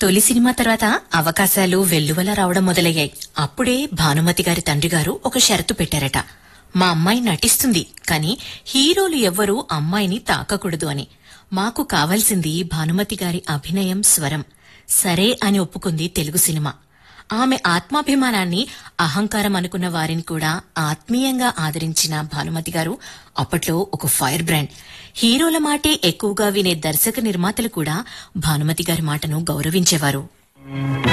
తొలి సినిమా తర్వాత అవకాశాలు వెల్లువల రావడం మొదలయ్యాయి అప్పుడే భానుమతి గారి తండ్రి గారు ఒక షరతు పెట్టారట మా అమ్మాయి నటిస్తుంది కానీ హీరోలు ఎవ్వరూ అమ్మాయిని తాకకూడదు అని మాకు కావాల్సింది భానుమతి గారి అభినయం స్వరం సరే అని ఒప్పుకుంది తెలుగు సినిమా ఆమె ఆత్మాభిమానాన్ని అహంకారం అనుకున్న వారిని కూడా ఆత్మీయంగా ఆదరించిన భానుమతి గారు అప్పట్లో ఒక ఫైర్ బ్రాండ్ హీరోల మాటే ఎక్కువగా వినే దర్శక నిర్మాతలు కూడా భానుమతి గారి మాటను గౌరవించేవారు